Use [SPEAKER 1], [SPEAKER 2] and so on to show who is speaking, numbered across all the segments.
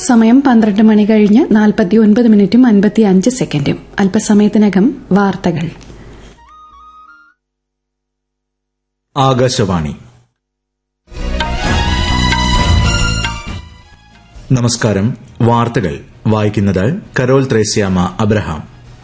[SPEAKER 1] സമയം പന്ത്രണ്ട് മണി കഴിഞ്ഞ് നാൽപ്പത്തി ഒൻപത് മിനിറ്റും അൻപത്തി അഞ്ച് സെക്കൻഡും അല്പസമയത്തിനകം വാർത്തകൾ
[SPEAKER 2] ആകാശവാണി നമസ്കാരം വാർത്തകൾ വായിക്കുന്നത് കരോൾ ത്രേസ്യാമ അബ്രഹാം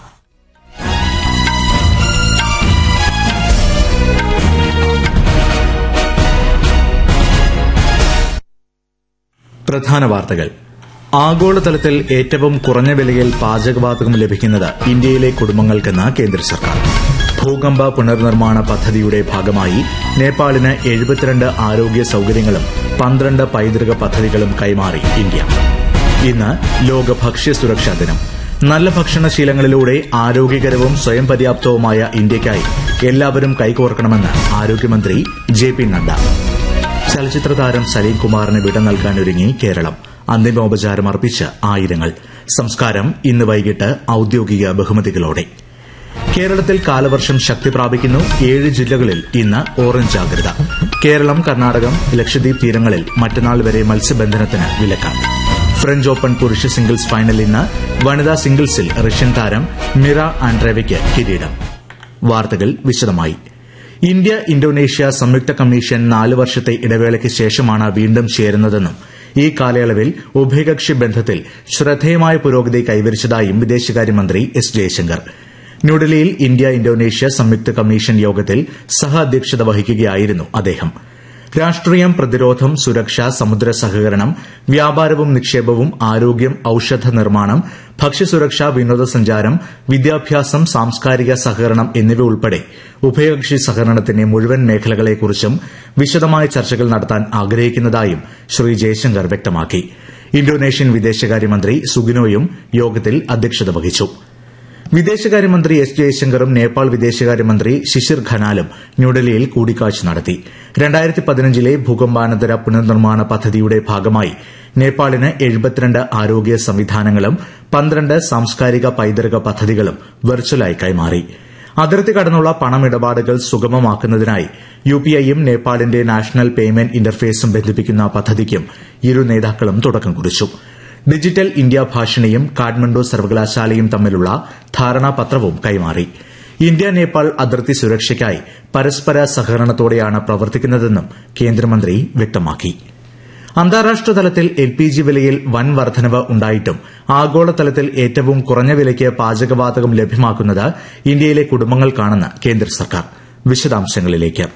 [SPEAKER 2] പ്രധാന വാർത്തകൾ ആഗോളതലത്തിൽ ഏറ്റവും കുറഞ്ഞ വിലയിൽ പാചകവാതകം ലഭിക്കുന്നത് ഇന്ത്യയിലെ കുടുംബങ്ങൾക്കെന്ന് കേന്ദ്ര സർക്കാർ ഭൂകമ്പ പുനർനിർമ്മാണ പദ്ധതിയുടെ ഭാഗമായി നേപ്പാളിന് എഴുപത്തിരണ്ട് ആരോഗ്യ സൌകര്യങ്ങളും പന്ത്രണ്ട് പൈതൃക പദ്ധതികളും കൈമാറി ഇന്ത്യ ഇന്ന് ലോക ഭക്ഷ്യ സുരക്ഷാ ദിനം നല്ല ഭക്ഷണശീലങ്ങളിലൂടെ ആരോഗ്യകരവും സ്വയം പര്യാപ്തവുമായ ഇന്ത്യയ്ക്കായി എല്ലാവരും കൈകോർക്കണമെന്ന് ആരോഗ്യമന്ത്രി ജെ പി നദ്ദ ചലച്ചിത്ര താരം സലീം കുമാറിന് വിട നൽകാനൊരുങ്ങി കേരളം അന്തിമോപചാരം അർപ്പിച്ച് ആയിരങ്ങൾ സംസ്കാരം ഇന്ന് വൈകിട്ട് ഔദ്യോഗിക ബഹുമതികളോടെ കേരളത്തിൽ കാലവർഷം ശക്തി പ്രാപിക്കുന്നു ഏഴ് ജില്ലകളിൽ ഇന്ന് ഓറഞ്ച് ജാഗ്രത കേരളം കർണാടകം ലക്ഷദ്വീപ് തീരങ്ങളിൽ മറ്റന്നാൾ വരെ മത്സ്യബന്ധനത്തിന് വിലക്ക് ഫ്രഞ്ച് ഓപ്പൺ പുരുഷ സിംഗിൾസ് ഫൈനൽ ഇന്ന് വനിതാ സിംഗിൾസിൽ റഷ്യൻ താരം മിറ ആൻഡ്രേവയ്ക്ക് കിരീടം വാർത്തകൾ വിശദമായി ഇന്ത്യ ഇന്തോനേഷ്യ സംയുക്ത കമ്മീഷൻ നാല് വർഷത്തെ ഇടവേളയ്ക്ക് ശേഷമാണ് വീണ്ടും ചേരുന്നതെന്നും ഈ കാലയളവിൽ ഉഭയകക്ഷി ബന്ധത്തിൽ ശ്രദ്ധേയമായ പുരോഗതി കൈവരിച്ചതായും വിദേശകാര്യമന്ത്രി എസ് ജയശങ്കർ ന്യൂഡൽഹിയിൽ ഇന്ത്യ ഇന്തോനേഷ്യ സംയുക്ത കമ്മീഷൻ യോഗത്തിൽ സഹ അധ്യക്ഷത വഹിക്കുകയായിരുന്നു അദ്ദേഹം രാഷ്ട്രീയം പ്രതിരോധം സുരക്ഷ സമുദ്ര സഹകരണം വ്യാപാരവും നിക്ഷേപവും ആരോഗ്യം ഔഷധ നിർമ്മാണം ഭക്ഷ്യസുരക്ഷ വിനോദസഞ്ചാരം വിദ്യാഭ്യാസം സാംസ്കാരിക സഹകരണം എന്നിവ ഉൾപ്പെടെ ഉഭയകക്ഷി സഹകരണത്തിന്റെ മുഴുവൻ മേഖലകളെക്കുറിച്ചും വിശദമായ ചർച്ചകൾ നടത്താൻ ആഗ്രഹിക്കുന്നതായും ശ്രീ ജയശങ്കർ വ്യക്തമാക്കി ഇന്തോനേഷ്യൻ വിദേശകാര്യമന്ത്രി സുഗിനോയും യോഗത്തിൽ അധ്യക്ഷത വഹിച്ചു വിദേശകാര്യമന്ത്രി എസ് ജയശങ്കറും നേപ്പാൾ വിദേശകാര്യമന്ത്രി ശിശിർ ഖനാലും ന്യൂഡൽഹിയിൽ കൂടിക്കാഴ്ച നടത്തി രണ്ടായിരത്തി പതിനഞ്ചിലെ ഭൂകമ്പാനന്തര പുനർനിർമ്മാണ പദ്ധതിയുടെ ഭാഗമായി നേപ്പാളിന് എഴുപത്തിരണ്ട് ആരോഗ്യ സംവിധാനങ്ങളും പന്ത്രണ്ട് സാംസ്കാരിക പൈതൃക പദ്ധതികളും വെർച്വലായി കൈമാറി അതിർത്തി കടന്നുള്ള പണമിടപാടുകൾ സുഗമമാക്കുന്നതിനായി യുപിഐയും നേപ്പാളിന്റെ നാഷണൽ പേയ്മെന്റ് ഇന്റർഫേസും ബന്ധിപ്പിക്കുന്ന പദ്ധതിക്കും ഇരു നേതാക്കളും തുടക്കം കുറിച്ചു ഡിജിറ്റൽ ഇന്ത്യ ഭാഷിണിയും കാഠ്മണ്ഡു സർവകലാശാലയും തമ്മിലുള്ള ധാരണാപത്രവും കൈമാറി ഇന്ത്യ നേപ്പാൾ അതിർത്തി സുരക്ഷയ്ക്കായി പരസ്പര സഹകരണത്തോടെയാണ് പ്രവർത്തിക്കുന്നതെന്നും കേന്ദ്രമന്ത്രി വ്യക്തമാക്കി അന്താരാഷ്ട്ര തലത്തിൽ എൽ പി ജി വിലയിൽ വൻ വർധനവ് ഉണ്ടായിട്ടും ആഗോളതലത്തിൽ ഏറ്റവും കുറഞ്ഞ വിലയ്ക്ക് പാചകവാതകം ലഭ്യമാക്കുന്നത് ഇന്ത്യയിലെ കുടുംബങ്ങൾക്കാണെന്ന് കേന്ദ്ര സർക്കാർ വിശദാംശങ്ങളിലേക്ക്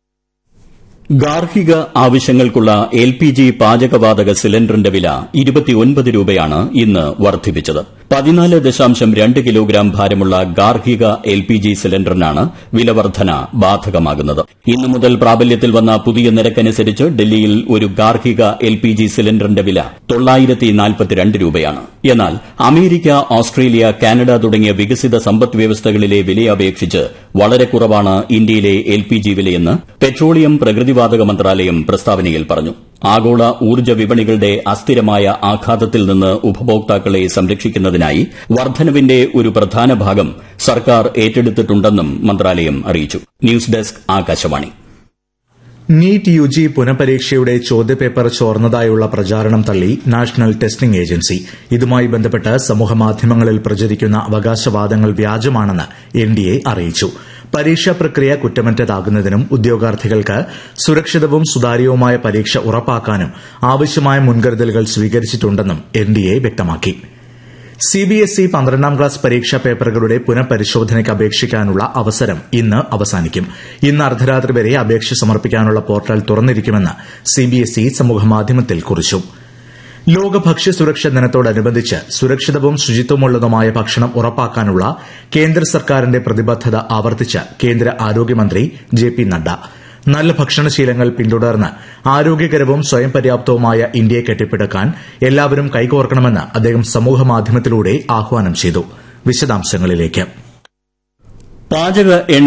[SPEAKER 3] ഗാർഹിക ആവശ്യങ്ങൾക്കുള്ള എൽ പി ജി പാചകവാതക സിലിണ്ടറിന്റെ വില ഇരുപത്തിയൊൻപത് രൂപയാണ് ഇന്ന് വർദ്ധിപ്പിച്ചത് പതിനാല് ദശാംശം രണ്ട് കിലോഗ്രാം ഭാരമുള്ള ഗാർഹിക എൽ പി ജി സിലിണ്ടറിനാണ് വിലവർദ്ധന ബാധകമാകുന്നത് ഇന്നു മുതൽ പ്രാബല്യത്തിൽ വന്ന പുതിയ നിരക്കനുസരിച്ച് ഡൽഹിയിൽ ഒരു ഗാർഹിക എൽ പി ജി സിലിണ്ടറിന്റെ വില തൊള്ളായിരത്തി നാൽപ്പത്തിരണ്ട് രൂപയാണ് എന്നാൽ അമേരിക്ക ഓസ്ട്രേലിയ കാനഡ തുടങ്ങിയ വികസിത സമ്പദ് വ്യവസ്ഥകളിലെ വിലയെ അപേക്ഷിച്ച് വളരെ കുറവാണ് ഇന്ത്യയിലെ എൽ പി ജി വിലയെന്ന് പെട്രോളിയം പ്രകൃതിവാതക മന്ത്രാലയം പ്രസ്താവനയിൽ പറഞ്ഞു ആഗോള ഊർജ്ജ വിപണികളുടെ അസ്ഥിരമായ ആഘാതത്തിൽ നിന്ന് ഉപഭോക്താക്കളെ സംരക്ഷിക്കുന്നതിനായി വർദ്ധനവിന്റെ ഒരു പ്രധാന ഭാഗം സർക്കാർ ഏറ്റെടുത്തിട്ടുണ്ടെന്നും മന്ത്രാലയം അറിയിച്ചു news desk Akashvani
[SPEAKER 2] NEET U G പുനഃപരീക്ഷയുടെ ചോദ്യപേപ്പർ ചോർന്നതായുള്ള പ്രചാരണം തള്ളി നാഷണൽ ടെസ്റ്റിംഗ് ഏജൻസി ഇതുമായി ബന്ധപ്പെട്ട് സമൂഹമാധ്യമങ്ങളിൽ പ്രചരിക്കുന്ന അവകാശവാദങ്ങൾ വ്യാജമാണെന്ന് എൻ ഡി എ അറിയിച്ചു പരീക്ഷാ പ്രക്രിയ കുറ്റമറ്റതാകുന്നതിനും ഉദ്യോഗാർത്ഥികൾക്ക് സുരക്ഷിതവും സുതാര്യവുമായ പരീക്ഷ ഉറപ്പാക്കാനും ആവശ്യമായ മുൻകരുതലുകൾ സ്വീകരിച്ചിട്ടുണ്ടെന്നും എൻ ഡി എ വ്യക്തമാക്കി സിബിഎസ്ഇ പന്ത്രണ്ടാം ക്ലാസ് പരീക്ഷാ പേപ്പറുകളുടെ പുനഃപരിശോധനയ്ക്ക് അപേക്ഷിക്കാനുള്ള അവസരം ഇന്ന് അവസാനിക്കും ഇന്ന് അർദ്ധരാത്രി വരെ അപേക്ഷ സമർപ്പിക്കാനുള്ള പോർട്ടൽ തുറന്നിരിക്കുമെന്ന് സിബിഎസ്ഇ സമൂഹമാധ്യമത്തിൽ കുറിച്ചു ലോക ഭക്ഷ്യ സുരക്ഷാ ദിനത്തോടനുബന്ധിച്ച് സുരക്ഷിതവും ശുചിത്വമുള്ളതുമായ ഭക്ഷണം ഉറപ്പാക്കാനുള്ള കേന്ദ്ര സർക്കാരിന്റെ പ്രതിബദ്ധത ആവർത്തിച്ച് കേന്ദ്ര ആരോഗ്യമന്ത്രി ജെ പി നദ്ദ നല്ല ഭക്ഷണശീലങ്ങൾ പിന്തുടർന്ന് ആരോഗ്യകരവും സ്വയം പര്യാപ്തവുമായ ഇന്ത്യയെ കെട്ടിപ്പടുക്കാൻ എല്ലാവരും കൈകോർക്കണമെന്ന് അദ്ദേഹം സമൂഹമാധ്യമത്തിലൂടെ ആഹ്വാനം ചെയ്തു വിശദാംശങ്ങളിലേക്ക്
[SPEAKER 3] പാചക